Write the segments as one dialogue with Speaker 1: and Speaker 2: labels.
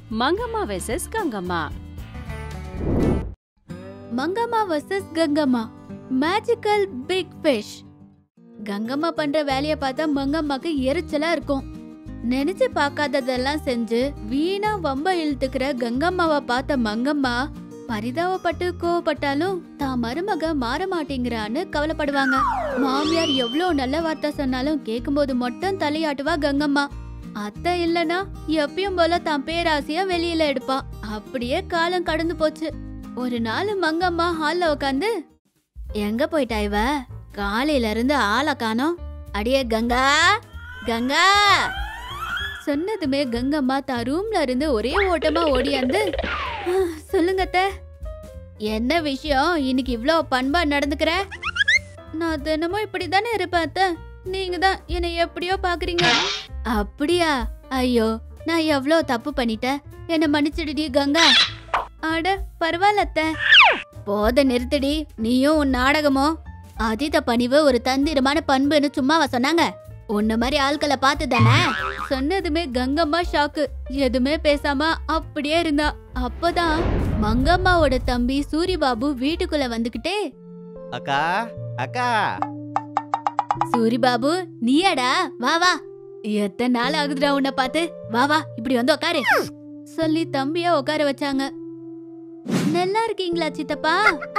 Speaker 1: Mangamma versus Gangamma
Speaker 2: Mangamma versus Gangamma magical big fish Gangamma பண்ற வேலைய பார்த்தா மங்கம்மாக்கு எரிச்சலா இருக்கும் நினைச்சு பார்க்காததெல்லாம் செஞ்சு வீணா வம்ப இழுத்துக்கிற கங்கம்மாவை பார்த்த மங்கம்மா பரிதாபப்பட்டு கோவப்பட்டாலும் தான் மருமக மாற மாட்டேங்கிறான்னு கவலைப்படுவாங்க மாமியார் எவ்ளோ நல்ல வார்த்தை சொன்னாலும் கேட்கும்போது மட்டும் தலையாட்டுவா கங்கம்மா அத்தை இல்லனா எப்பயும் போல தான் பேராசையா வெளியில எடுப்பா அப்படியே காலம் கடந்து போச்சு ஒரு நாள் மங்கம்மா ஹால்ல உட்காந்து எங்க போயிட்டா இவ காலையில இருந்து ஆளை காணோம் அடியே கங்கா கங்கா சொன்னதுமே கங்கம்மா தான் ரூம்ல இருந்து ஒரே ஓட்டமா ஓடியாந்து "ஆ, சொல்லுங்க அத்தை என்ன விஷயம் இன்னைக்கு இவ்ளோ பண்பா நடந்துக்கிற நான் தினமும் இப்படி தானே இருப்பேன் அத்தை நீங்க தான் என்னை எப்படியோ பாக்குறீங்க அப்படியா ஐயோ நான் எவ்ளோ தப்பு பண்ணிட்டேன் என்ன மன்னிச்சிடுடி கங்கா அட பரவாயில்ல அத்தை போத நிறுத்தடி நீயும் உன் நாடகமோ அதீத பணிவு ஒரு தந்திரமான பண்புன்னு சும்மாவா சொன்னாங்க உன்ன மாதிரி ஆட்களை பார்த்து தானே சொன்னதுமே கங்கம்மா ஷாக்கு எதுவுமே பேசாம அப்படியே இருந்தா அப்பதான் மங்கம்மாவோட தம்பி சூரிபாபு வீட்டுக்குள்ள வந்துகிட்டே
Speaker 3: அக்கா அக்கா
Speaker 2: சூரிபாபு நீயாடா வா வா எத்தனை நாள் ஆகுதுடா உன்னை பார்த்து வா வா இப்படி வந்து உட்காரு சொல்லி தம்பிய உட்கார வச்சாங்க நல்லா இருக்கீங்களா சித்தப்பா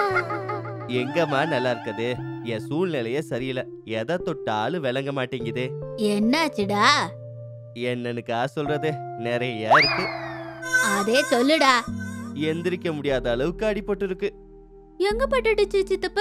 Speaker 3: எங்கம்மா நல்லா இருக்குது என் சூழ்நிலையே சரியில்லை எதை தொட்டாலும் விளங்க மாட்டேங்குது
Speaker 2: என்னாச்சுடா
Speaker 3: என்னன்னுக்கா சொல்றது நிறைய இருக்கு
Speaker 2: அதே சொல்லுடா
Speaker 3: எந்திரிக்க முடியாத அளவுக்கு அடிபட்டு இருக்கு
Speaker 2: எங்க பட்டுடுச்சு சித்தப்ப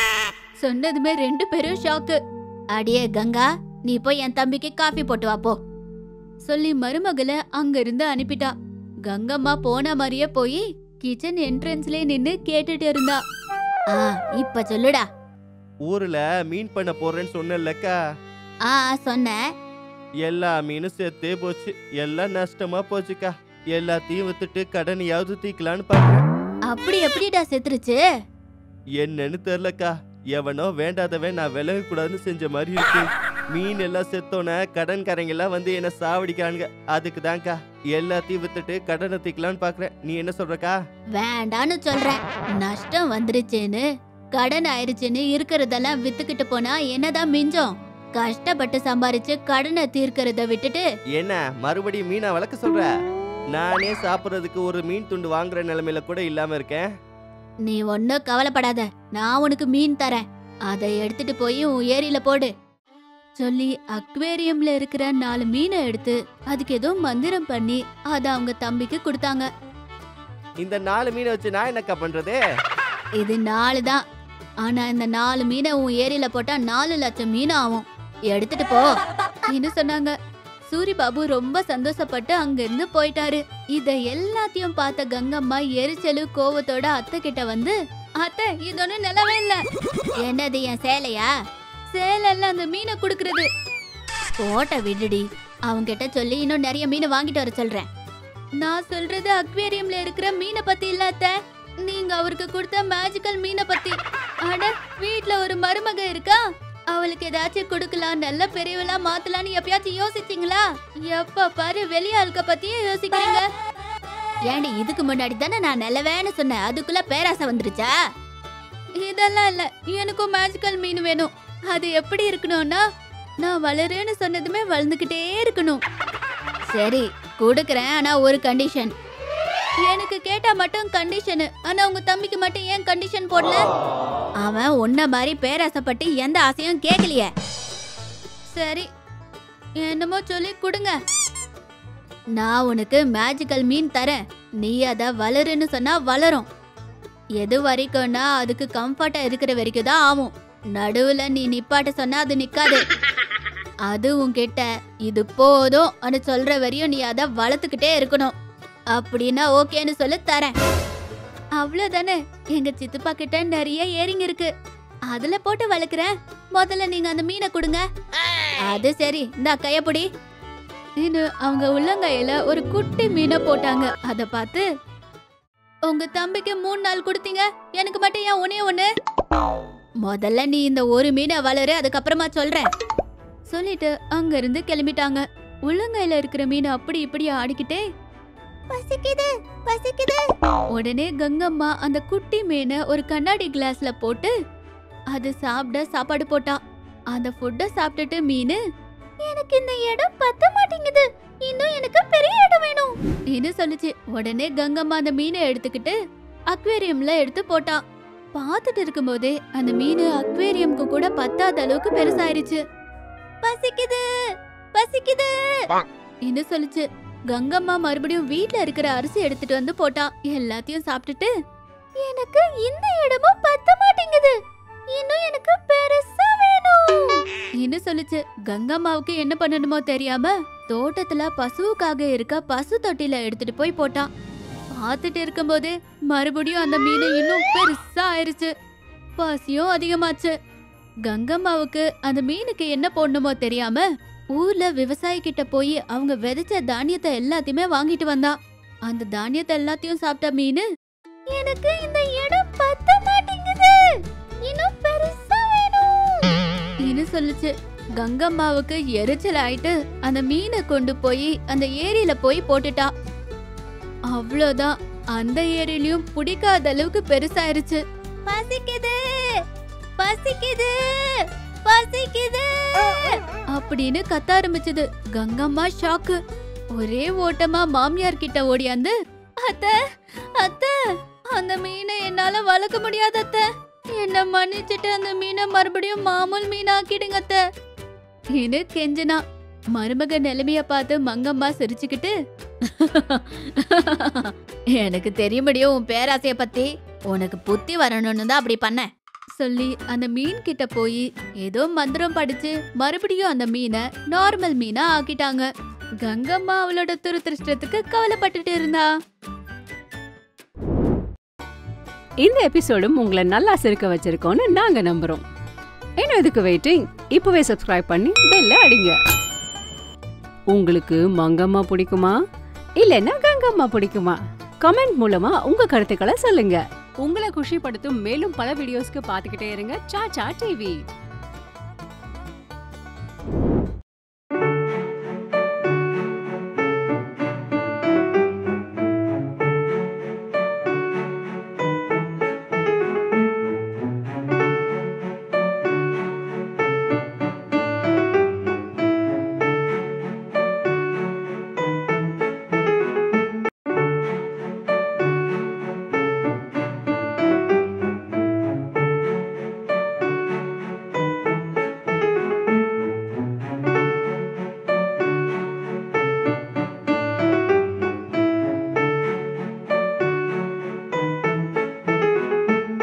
Speaker 2: சொன்னதுமே ரெண்டு பேரும் ஷாக்கு அடியே கங்கா நீ போய் என் தம்பிக்கு காஃபி போட்டு வா போ சொல்லி மருமகளை அங்க இருந்து அனுப்பிட்டா கங்கம்மா போன மாதிரியே போய் கிச்சன் என்ட்ரன்ஸ்ல நின்னு கேட்டுட்டு இருந்தா ஆ இப்ப சொல்லுடா
Speaker 3: ஊர்ல மீன் பண்ண போறேன்னு சொன்னேன்லக்கா
Speaker 2: ஆ சொன்னேன்
Speaker 3: எல்லா மீனும் செத்தே போச்சு எல்லாம் நஷ்டமா போச்சுக்கா எல்லாத்தையும் வித்துட்டு கடனையாவது தீக்கலான்னு பாக்குறேன்
Speaker 2: அப்படி எப்படிடா செத்துருச்சு
Speaker 3: என்னன்னு தெரியலக்கா எவனோ வேண்டாதவன் நான் விலக கூடாதுன்னு செஞ்ச மாதிரி இருக்கு மீன் எல்லாம் செத்தோன கடன்காரங்க எல்லாம் வந்து என்ன சாவடிக்கிறானுங்க அதுக்கு தான்க்கா எல்லாத்தையும் வித்துட்டு கடனை தீக்கலான்னு பாக்குறேன் நீ என்ன சொல்றக்கா
Speaker 2: வேண்டான்னு சொல்றேன் நஷ்டம் வந்துருச்சுன்னு கடன் ஆயிருச்சுன்னு இருக்கிறதெல்லாம் வித்துக்கிட்டு போனா என்னதான் மிஞ்சம் கஷ்டப்பட்டு சம்பாரிச்சு கடனை தீர்க்கறத விட்டுட்டு
Speaker 3: என்ன மறுபடியும் மீனா வளர்க்க சொல்ற நானே சாப்பிட்றதுக்கு ஒரு மீன் துண்டு வாங்குற நிலைமையில கூட இல்லாம இருக்கேன்
Speaker 2: நீ ஒன்னும் கவலைப்படாத நான் உனக்கு மீன் தரேன் அதை எடுத்துட்டு போய் உன் ஏரியில போடு சொல்லி அக்வேரியம்ல இருக்கிற நாலு மீனை எடுத்து அதுக்கு ஏதோ மந்திரம் பண்ணி அத அவங்க தம்பிக்கு கொடுத்தாங்க
Speaker 3: இந்த நாலு மீனை வச்சு நான் என்னக்கா பண்றது
Speaker 2: இது நாலு தான் ஆனா இந்த நாலு மீனை உன் ஏரியில போட்டா நாலு லட்சம் மீன் ஆகும் எடுத்துட்டு போ இன்னும் சொன்னாங்க சூரி பாபு ரொம்ப சந்தோஷப்பட்டு அங்க இருந்து போயிட்டாரு இத எல்லாத்தையும் பார்த்த கங்கம்மா எரிச்சலு கோவத்தோட அத்தை கிட்ட வந்து அத்தை இது ஒண்ணும் நிலவே இல்ல என்னது என் சேலையா சேலைல அந்த மீனை குடுக்கறது போட்ட விடுடி அவங்க கிட்ட சொல்லி இன்னும் நிறைய மீன் வாங்கிட்டு வர சொல்றேன் நான் சொல்றது அக்வேரியம்ல இருக்கிற மீனை பத்தி இல்ல அத்தை நீங்க அவருக்கு கொடுத்த மேஜிக்கல் மீனை பத்தி அட வீட்ல ஒரு மருமக இருக்கா அவளுக்கு ஏதாச்சும் கொடுக்கலாம் நல்ல பெரியவளா மாத்தலாம்னு எப்பயாச்சும் யோசிச்சீங்களா எப்ப பாரு வெளியாளுக்க பத்தியே யோசிக்கிறீங்க ஏண்டி இதுக்கு முன்னாடி தானே நான் நல்லவேன்னு சொன்னேன் அதுக்குள்ள பேராசை வந்துருச்சா இதெல்லாம் இல்ல எனக்கும் மேஜிக்கல் மீன் வேணும் அது எப்படி இருக்கணும்னா நான் வளருன்னு சொன்னதுமே வளர்ந்துகிட்டே இருக்கணும் சரி கொடுக்கறேன் ஆனா ஒரு கண்டிஷன் எனக்கு கேட்டா மட்டும் கண்டிஷன் ஆனா உங்க தம்பிக்கு மட்டும் ஏன் கண்டிஷன் போடல அவன் உன்ன மாதிரி பேராசைப்பட்டு எந்த ஆசையும் கேட்கலையே சரி என்னமோ சொல்லி கொடுங்க நான் உனக்கு மேஜிக்கல் மீன் தரேன் நீ அத வளருன்னு சொன்னா வளரும் எது வரைக்கும்னா அதுக்கு கம்ஃபர்ட்டா இருக்கிற வரைக்கும் தான் ஆகும் நடுவுல நீ நிப்பாட்ட சொன்னா அது நிக்காது அது உன்கிட்ட இது போதும் அனு சொல்ற வரையும் நீ அத வளர்த்துக்கிட்டே இருக்கணும் அப்படின்னா ஓகேன்னு சொல்லி தரேன் அவ்வளவுதானே எங்க சித்தப்பா கிட்ட நிறைய ஏரிங்க இருக்கு அதுல போட்டு வளர்க்குறேன் முதல்ல நீங்க அந்த மீனை கொடுங்க அது சரி இந்த கையப்படி இன்னும் அவங்க உள்ளங்கையில ஒரு குட்டி மீனை போட்டாங்க அத பார்த்து உங்க தம்பிக்கு மூணு நாள் கொடுத்தீங்க எனக்கு மட்டும் ஏன் ஒன்னே ஒண்ணு முதல்ல நீ இந்த ஒரு மீனை வளரு அதுக்கப்புறமா சொல்றேன் சொல்லிட்டு அங்க இருந்து கிளம்பிட்டாங்க உள்ளங்கையில இருக்கிற மீன் அப்படி இப்படி ஆடிக்கிட்டே பசிக்குது பசிக்குது உடனே கங்கம்மா அந்த குட்டி மீனை ஒரு கண்ணாடி கிளாஸ்ல போட்டு அது சாப்பிட சாப்பாடு போட்டா அந்த ஃபுட்டை சாப்பிட்டுட்டு மீனு எனக்கு இந்த இடம் பத்த மாட்டேங்குது இன்னும் எனக்கு பெரிய இடம் வேணும் இது சொல்லுச்சு உடனே கங்கம்மா அந்த மீனை எடுத்துக்கிட்டு அக்வேரியம்ல எடுத்து போட்டா பார்த்துட்டு இருக்கும்போதே அந்த மீன் அக்வேரியம்க்கு கூட பத்தாத அளவுக்கு பெருசாயிருச்சு பசிக்குது பசிக்குது என்ன சொல்லுச்சு கங்கம்மா மறுபடியும் வீட்ல இருக்கிற அரிசி எடுத்துட்டு வந்து போட்டா எல்லாத்தையும் சாப்பிட்டுட்டு எனக்கு இந்த இடமும் பத்த மாட்டேங்குது இன்னும் எனக்கு பெருசா வேணும் என்ன சொல்லுச்சு கங்கம்மாவுக்கு என்ன பண்ணணுமோ தெரியாம தோட்டத்துல பசுவுக்காக இருக்க பசு தொட்டில எடுத்துட்டு போய் போட்டா பார்த்துட்டு இருக்கும்போதே மறுபடியும் அந்த மீன் இன்னும் பெருசா ஆயிருச்சு பசியும் அதிகமாச்சு கங்கம்மாவுக்கு அந்த மீனுக்கு என்ன போடணுமோ தெரியாம ஊர்ல விவசாயி கிட்ட போய் அவங்க விதைச்ச தானியத்தை எல்லாத்தையுமே வாங்கிட்டு வந்தா அந்த தானியத்தை எல்லாத்தையும் சாப்பிட்ட மீன் எனக்கு இந்த இடம் பத்த மாட்டேங்குது இன்னும் பெருசா வேணும் இது சொல்லுச்சு கங்கம்மாவுக்கு எரிச்சல் ஆயிட்டு அந்த மீனை கொண்டு போய் அந்த ஏரியில போய் போட்டுட்டா அவ்வளோதான் அந்த ஏரியிலயும் பிடிக்காத அளவுக்கு பெருசாயிருச்சு பசிக்குது பசிக்குது பசிக்குது அப்படின்னு கத்த ஆரம்பிச்சது கங்கம்மா ஷாக்கு ஒரே ஓட்டமா மாமியார் கிட்ட ஓடியாந்து அத்த அத்த அந்த மீனை என்னால வளர்க்க முடியாது அத்த என்ன மன்னிச்சிட்டு அந்த மீனை மறுபடியும் மாமூல் மீனாக்கிடுங்க அத்த இது கெஞ்சனா மருமக நிலைமைய பார்த்து மங்கம்மா சிரிச்சுக்கிட்டு எனக்கு தெரியும்படியும் உன் பேராசைய பத்தி உனக்கு புத்தி வரணும்னு தான் அப்படி பண்ண சொல்லி அந்த மீன் கிட்ட போய் ஏதோ மந்திரம் படிச்சு மறுபடியும் அந்த மீனை நார்மல் மீனா ஆக்கிட்டாங்க கங்கம்மா அவளோட துரதிருஷ்டத்துக்கு கவலைப்பட்டுட்டு இருந்தா
Speaker 1: இந்த எபிசோடும் உங்களை நல்லா சிரிக்க வச்சிருக்கோம்னு நாங்க நம்புறோம் இன்னும் இதுக்கு வெயிட்டிங் இப்பவே சப்ஸ்கிரைப் பண்ணி பெல்ல அடிங்க உங்களுக்கு மங்கம்மா பிடிக்குமா இல்லைன்னா கங்கம்மா பிடிக்குமா கமெண்ட் மூலமா உங்க கருத்துக்களை சொல்லுங்க உங்களை குஷிப்படுத்தும் மேலும் பல வீடியோஸ்க்கு பார்த்துக்கிட்டே இருங்க சாச்சா டிவி